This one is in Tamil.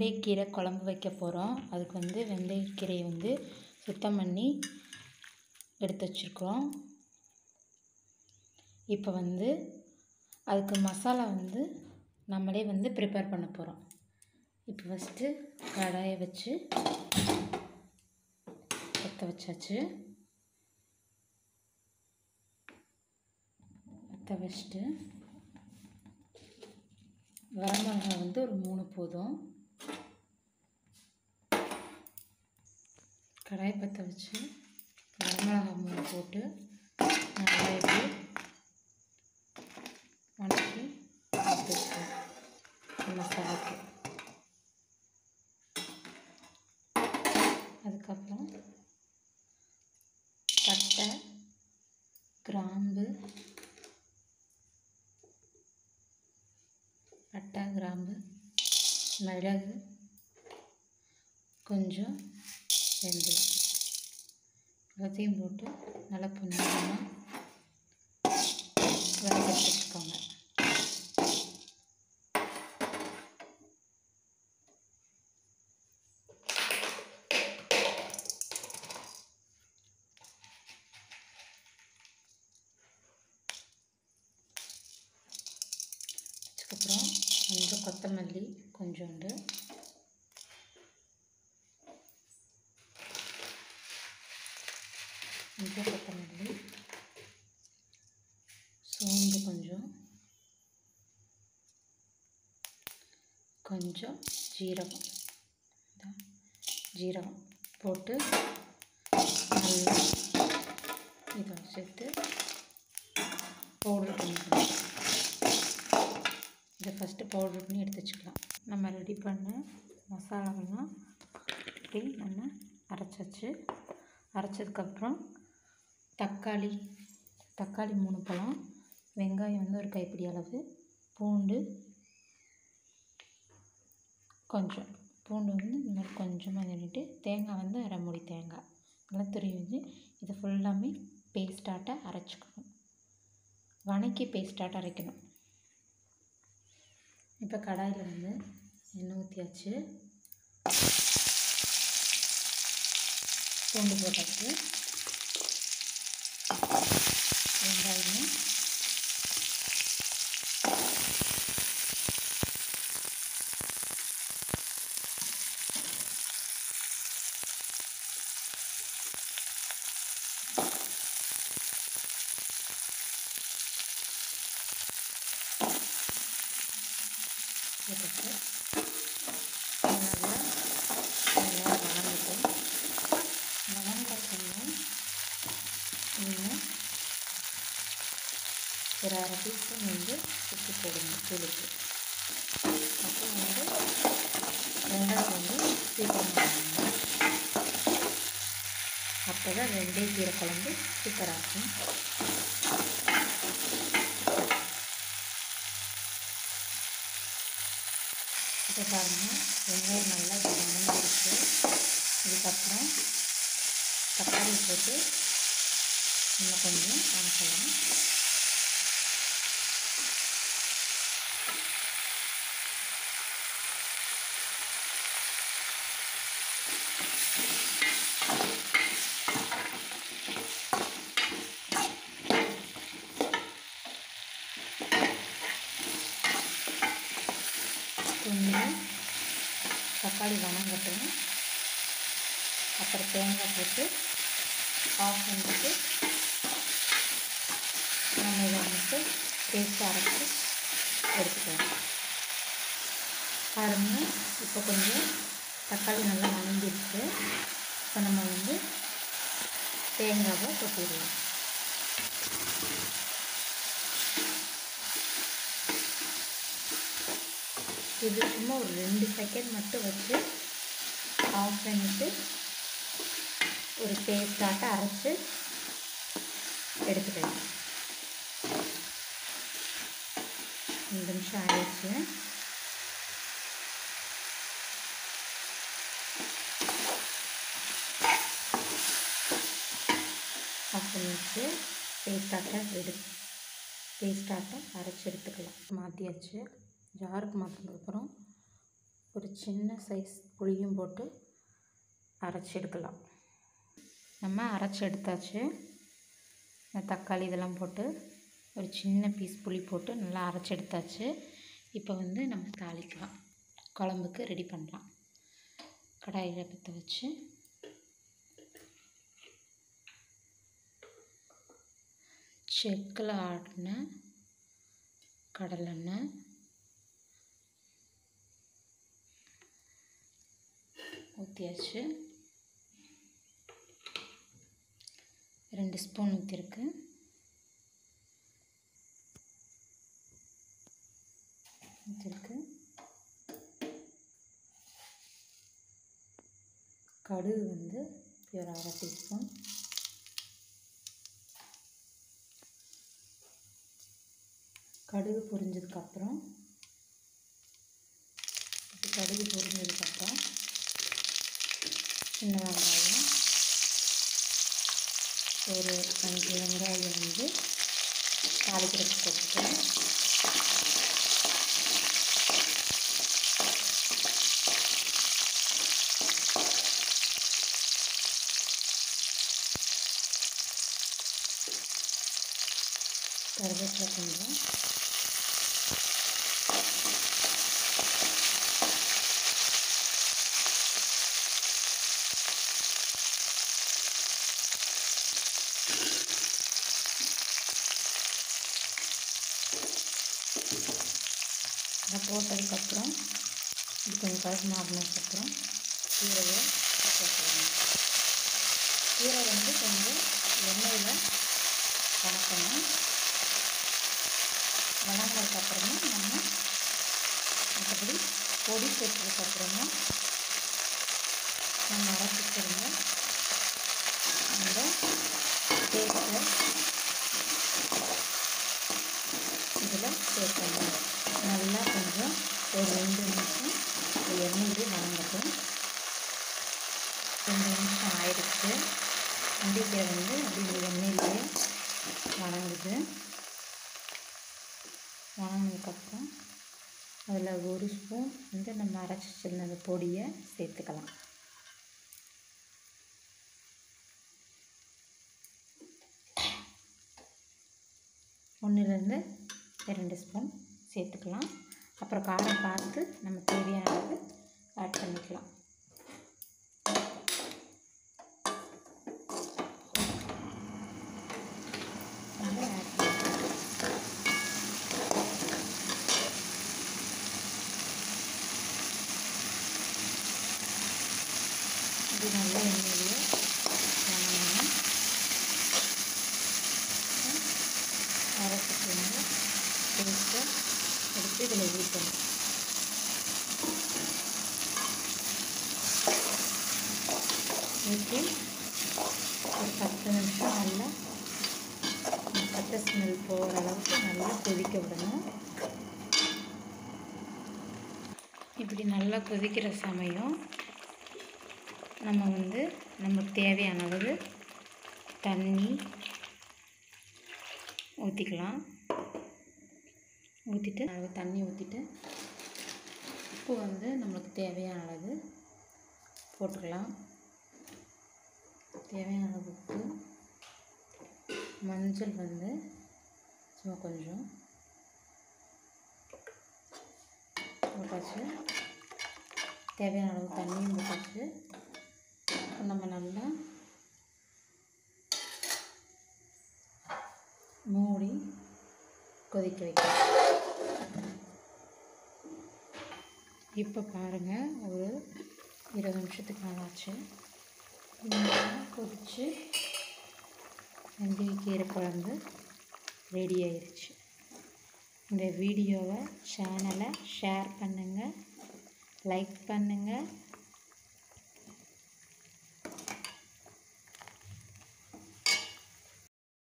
வெந்தயக்கீரை குழம்பு வைக்க போகிறோம் அதுக்கு வந்து வெந்தயக்கீரையை வந்து சுத்தம் பண்ணி எடுத்து வச்சுருக்கோம் இப்போ வந்து அதுக்கு மசாலா வந்து நம்மளே வந்து ப்ரிப்பேர் பண்ண போகிறோம் இப்போ ஃபஸ்ட்டு கடாயை வச்சு பற்ற வச்சாச்சு பற்ற வச்சுட்டு வரமிளகா வந்து ஒரு மூணு போதும் கடாய் பற்ற வச்சு வரமிளகா மூணு போட்டு நல்லா இப்படி வணக்கி எடுத்து வச்சுக்கலாம் மசாலாக்கு அதுக்கப்புறம் பட்டை கிராம்பு பட்டை கிராம்பு மிளகு கொஞ்சம் வெந்தயம் எல்லாத்தையும் போட்டு நல்லா பொன்னிறமாக வேக வச்சுக்கோங்க அதுக்கப்புறம் கொஞ்சம் கொத்தமல்லி கொஞ்சோண்டு கொஞ்சம் கொத்தமல்லி சோம்பு கொஞ்சம் கொஞ்சம் ஜீரகம் இதா, ஜீரகம் போட்டு நல்லா இதை சேர்த்து பவுடர் பண்ணிக்கணும் இதை ஃபஸ்ட்டு பவுடர் பண்ணி எடுத்து வச்சுக்கலாம் நம்ம ரெடி பண்ண மசாலாவெல்லாம் இப்படி நம்ம அரைச்சாச்சு அரைச்சதுக்கப்புறம் தக்காளி தக்காளி மூணு பழம் வெங்காயம் வந்து ஒரு கைப்பிடி அளவு பூண்டு கொஞ்சம் பூண்டு வந்து இந்த மாதிரி கொஞ்சமாக நின்றுட்டு தேங்காய் வந்து அரை மூடி தேங்காய் நல்லா துருவி வச்சு இதை ஃபுல்லாமே பேஸ்டாட்ட அரைச்சிக்கணும் வணக்கி பேஸ்டாட்ட அரைக்கணும் இப்போ கடாயில் வந்து எண்ணெய் ஊற்றியாச்சு பூண்டு போட்டாச்சு வெங்காயம் போட்டுட்டு நல்லா நல்லா வணங்கட்டும் வணங்கட்டும்னா இன்னும் ஒரு அரை டீஸ்பூன் வந்து உப்பு போடுங்க தூளுக்கு அப்போ வந்து வெங்காயம் வந்து சீக்கிரம் வதங்கணும் அப்போ தான் வெந்தய கீரை குழம்பு சூப்பராக இருக்கும் இப்போ பாருங்கள் வெங்காயம் நல்லா வதங்கிடுச்சு இதுக்கப்புறம் தக்காளி போட்டு இன்னும் கொஞ்சம் வணக்கலாம் கொஞ்சம் தக்காளி வணங்கட்டும் அப்புறம் தேங்காய் போட்டு ஆஃப் பண்ணிட்டு நம்ம இதை வந்துட்டு பேஸ்ட் அரைச்சி எடுத்துக்கலாம் பாருங்க இப்போ கொஞ்சம் தக்காளி நல்லா வணங்கிடுச்சு இப்போ நம்ம வந்து தேங்காவை கொட்டிடலாம் இது சும்மா ஒரு ரெண்டு செகண்ட் மட்டும் வச்சு ஆஃப் பண்ணிவிட்டு ஒரு பேஸ்டாட்ட அரைச்சி எடுத்துக்கலாம் ரெண்டு நிமிஷம் ஆயிடுச்சு ஆஃப் பண்ணி வச்சு பேஸ்டாட்ட எடு பேஸ்டாட்ட அரைச்சி எடுத்துக்கலாம் மாற்றியாச்சு ஜாருக்கு மாற்றினதுக்கப்புறம் ஒரு சின்ன சைஸ் புளியும் போட்டு அரைச்சி எடுக்கலாம் நம்ம அரைச்சி எடுத்தாச்சு இந்த தக்காளி இதெல்லாம் போட்டு ஒரு சின்ன பீஸ் புளி போட்டு நல்லா அரைச்சி எடுத்தாச்சு இப்போ வந்து நம்ம தாளிக்கலாம் குழம்புக்கு ரெடி பண்ணலாம் கடாயில் பற்ற வச்சு செக்கில் ஆட்டின கடலெண்ணெய் ஊற்றியாச்சு ரெண்டு ஸ்பூன் ஊற்றிருக்கு ஊற்றிருக்கு கடுகு வந்து ஒரு அரை டீஸ்பூன் கடுகு பொரிஞ்சதுக்கப்புறம் இப்போ கடுகு பொரிஞ்சதுக்கப்புறம் சின்ன வெங்காயம் ஒரு அஞ்சு வெங்காயம் வந்து தாளிக்கிறதுக்கு போட்டுக்கிறேன் கருவேப்பிலை கொஞ்சம் அதை போட்டதுக்கப்புறம் இது கொஞ்சம் கருப்பு மாறினதுக்கப்புறம் கீரையை போட்டுக்கணும் கீரை வந்து கொஞ்சம் எண்ணெயில் வணக்கணும் வணங்கினதுக்கப்புறமா நம்ம மற்றபடி பொடி சேர்த்ததுக்கப்புறமா நம்ம அரைச்சி வச்சுருந்த அந்த பேஸ்ட்டை இதில் சேர்க்கணும் நல்லா கொஞ்சம் ஒரு ரெண்டு நிமிஷம் எண்ணெயிலே வணங்கட்டும் ரெண்டு நிமிஷம் ஆயிடுச்சு அண்டிக்கீரை வந்து அப்படி இந்த எண்ணெயிலே வணங்குது வணங்கினதுக்கப்புறம் அதில் ஒரு ஸ்பூன் வந்து நம்ம அரைச்சி வச்சிருந்த அந்த பொடியை சேர்த்துக்கலாம் ஒன்றுலேருந்து ரெண்டு ஸ்பூன் சேர்த்துக்கலாம் அப்புறம் காரம் பார்த்து நம்ம தேவையான அளவு ஆட் பண்ணிக்கலாம் நல்லா ஆட் பண்ணிக்கலாம் இது நல்லா எண்ணெயிலே வணங்கணும் அரைச்சி வந்து பேஸ்ட்டை எடுத்து இதில் ஊற்றணும் ஊற்றி ஒரு பத்து நிமிஷம் நல்லா இந்த பச்சை ஸ்மெல் போகிற அளவுக்கு நல்லா கொதிக்க விடணும் இப்படி நல்லா கொதிக்கிற சமயம் நம்ம வந்து நமக்கு தேவையான அளவு தண்ணி ஊற்றிக்கலாம் ஊற்றிட்டு அளவு தண்ணி ஊற்றிட்டு உப்பு வந்து நம்மளுக்கு தேவையான அளவு போட்டுக்கலாம் தேவையான அளவு உப்பு மஞ்சள் வந்து சும்மா கொஞ்சம் போட்டாச்சு தேவையான அளவு தண்ணியும் போட்டாச்சு இப்போ நம்ம நல்லா மூடி கொதிக்க வைக்கலாம் இப்போ பாருங்கள் ஒரு இருபது நிமிஷத்துக்கு மேலே ஆச்சு நல்லா கொதித்து வெந்தய கீரை குழம்பு ரெடி ஆயிடுச்சு இந்த வீடியோவை சேனலை ஷேர் பண்ணுங்கள் லைக் பண்ணுங்கள்